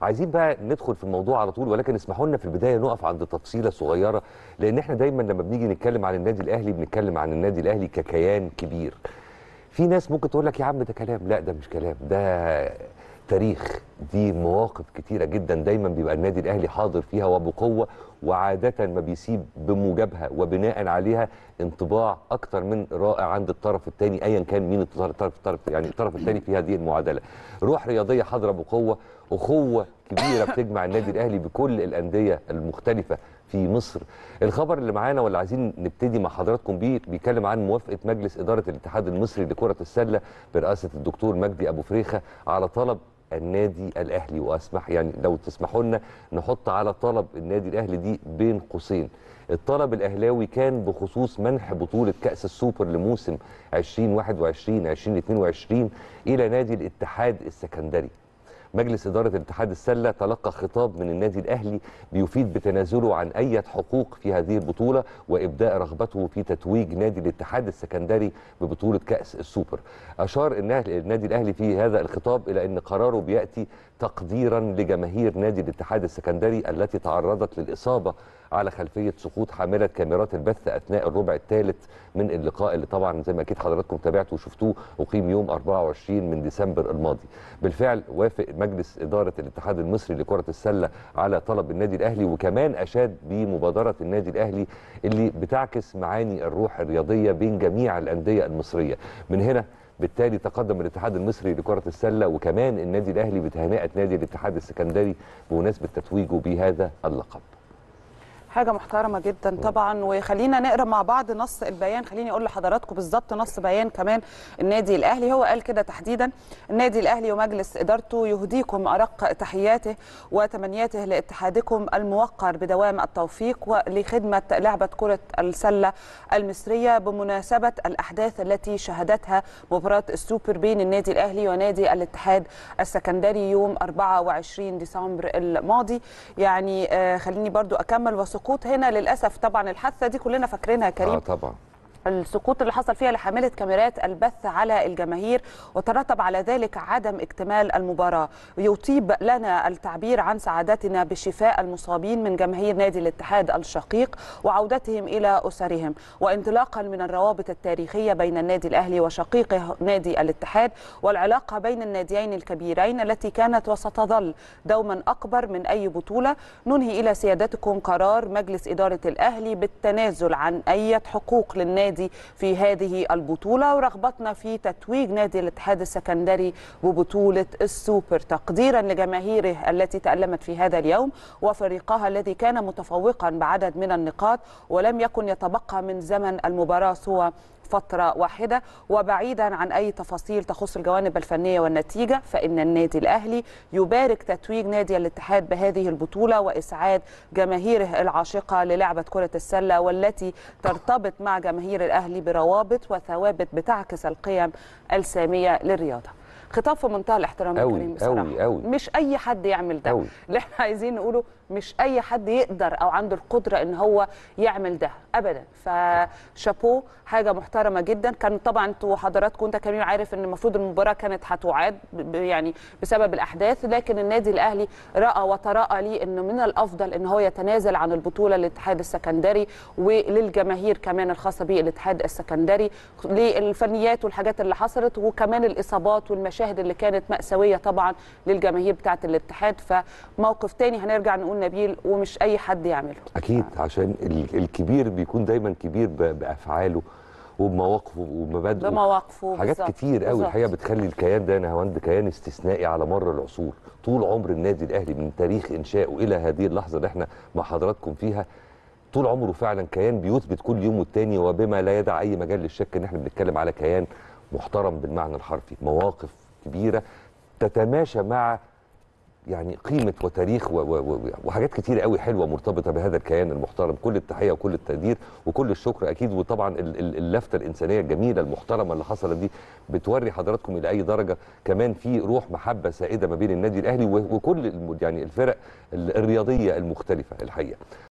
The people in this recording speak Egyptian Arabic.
عايزين بقى ندخل في الموضوع على طول ولكن اسمحوا لنا في البدايه نقف عند تفصيله صغيره لان احنا دايما لما بنيجي نتكلم عن النادي الاهلي بنتكلم عن النادي الاهلي ككيان كبير في ناس ممكن تقول لك يا عم ده كلام لا ده مش كلام ده تاريخ دي مواقف كتيرة جدا دايما بيبقى النادي الأهلي حاضر فيها وبقوة وعادة ما بيسيب بموجبها وبناء عليها انطباع أكتر من رائع عند الطرف الثاني أيا كان مين الطرف الطرف يعني الطرف الثاني في هذه المعادلة روح رياضية حاضرة بقوة أخوة كبيرة بتجمع النادي الأهلي بكل الأندية المختلفة في مصر الخبر اللي معانا واللي عايزين نبتدي مع حضراتكم بيه بيتكلم عن موافقة مجلس إدارة الاتحاد المصري لكرة السلة برئاسة الدكتور مجدي أبو فريخة على طلب النادي الاهلي واسمح يعني لو تسمحوا لنا نحط على طلب النادي الاهلي دي بين قوسين الطلب الاهلاوي كان بخصوص منح بطوله كاس السوبر لموسم 2021 2022 الى نادي الاتحاد السكندري مجلس إدارة الاتحاد السلة تلقى خطاب من النادي الأهلي بيفيد بتنازله عن أي حقوق في هذه البطولة وإبداء رغبته في تتويج نادي الاتحاد السكندري ببطولة كأس السوبر أشار النادي الأهلي في هذا الخطاب إلى أن قراره بيأتي تقديرا لجماهير نادي الاتحاد السكندري التي تعرضت للإصابة على خلفية سقوط حاملة كاميرات البث أثناء الربع الثالث من اللقاء اللي طبعا زي ما أكيد حضراتكم تابعتوا وشفتوه أقيم يوم 24 من ديسمبر الماضي بالفعل وافق مجلس إدارة الاتحاد المصري لكرة السلة على طلب النادي الأهلي وكمان أشاد بمبادرة النادي الأهلي اللي بتعكس معاني الروح الرياضية بين جميع الأندية المصرية من هنا بالتالي تقدم الاتحاد المصري لكرة السلة وكمان النادي الأهلي بتهنئة نادي الاتحاد السكندري بمناسبة تتويجه بهذا اللقب حاجه محترمه جدا طبعا وخلينا نقرا مع بعض نص البيان خليني اقول لحضراتكم بالظبط نص بيان كمان النادي الاهلي هو قال كده تحديدا النادي الاهلي ومجلس ادارته يهديكم ارق تحياته وتمنياته لاتحادكم الموقر بدوام التوفيق ولخدمه لعبه كره السله المصريه بمناسبه الاحداث التي شهدتها مباراه السوبر بين النادي الاهلي ونادي الاتحاد السكندري يوم 24 ديسمبر الماضي يعني آه خليني برضو اكمل وسق السقوط هنا للاسف طبعا الحادثه دي كلنا فاكرينها كريم اه طبعا السقوط اللي حصل فيها لحامله كاميرات البث على الجماهير وترتب على ذلك عدم اكتمال المباراه يطيب لنا التعبير عن سعادتنا بشفاء المصابين من جماهير نادي الاتحاد الشقيق وعودتهم الى اسرهم وانطلاقا من الروابط التاريخيه بين النادي الاهلي وشقيقه نادي الاتحاد والعلاقه بين الناديين الكبيرين التي كانت وستظل دوما اكبر من اي بطوله ننهي الى سيادتكم قرار مجلس اداره الاهلي بالتنازل عن اي حقوق للنادي النادي في هذه البطولة ورغبتنا في تتويج نادي الاتحاد السكندري ببطولة السوبر تقديرا لجماهيره التي تألمت في هذا اليوم وفريقها الذي كان متفوقا بعدد من النقاط ولم يكن يتبقى من زمن المباراة سوى فترة واحدة وبعيدا عن أي تفاصيل تخص الجوانب الفنية والنتيجة فإن النادي الأهلي يبارك تتويج نادي الاتحاد بهذه البطولة وإسعاد جماهيره العاشقة للعبة كرة السلة والتي ترتبط مع جماهير الأهلي بروابط وثوابت بتعكس القيم السامية للرياضة خطاب في منتهى الاحترام أوي الكريم بصراحة أوي أوي مش أي حد يعمل ده أوي. اللي احنا عايزين نقوله مش اي حد يقدر او عنده القدره ان هو يعمل ده ابدا فشابو حاجه محترمه جدا كان طبعا انتوا حضراتكم انت كريم عارف ان المفروض المباراه كانت هتعاد ب- يعني بسبب الاحداث لكن النادي الاهلي راى وتراءى لي انه من الافضل ان هو يتنازل عن البطوله للاتحاد السكندري وللجماهير كمان الخاصه بالاتحاد السكندري للفنيات والحاجات اللي حصلت وكمان الاصابات والمشاهد اللي كانت ماساويه طبعا للجماهير بتاعه الاتحاد فموقف تاني هنرجع نقول نبيل ومش اي حد يعمله اكيد عشان ال- الكبير بيكون دايما كبير ب- بافعاله وبمواقفه وبمبادئه بمواقفه حاجات بالظبط، كتير قوي بالظبط. الحقيقه بتخلي الكيان ده نهاوند كيان استثنائي على مر العصور طول عمر النادي الاهلي من تاريخ انشائه الى هذه اللحظه اللي احنا مع حضراتكم فيها طول عمره فعلا كيان بيثبت كل يوم والتاني وبما لا يدع اي مجال للشك ان احنا بنتكلم على كيان محترم بالمعنى الحرفي مواقف كبيره تتماشى مع يعني قيمه وتاريخ و و و وحاجات كتير قوي حلوه مرتبطه بهذا الكيان المحترم كل التحيه وكل التقدير وكل الشكر اكيد وطبعا ال- ال- اللفته الانسانيه الجميله المحترمه اللي حصلت دي بتوري حضراتكم الى اي درجه كمان في روح محبه سائده ما بين النادي الاهلي و- وكل الم- يعني الفرق ال- الرياضيه المختلفه الحقيقه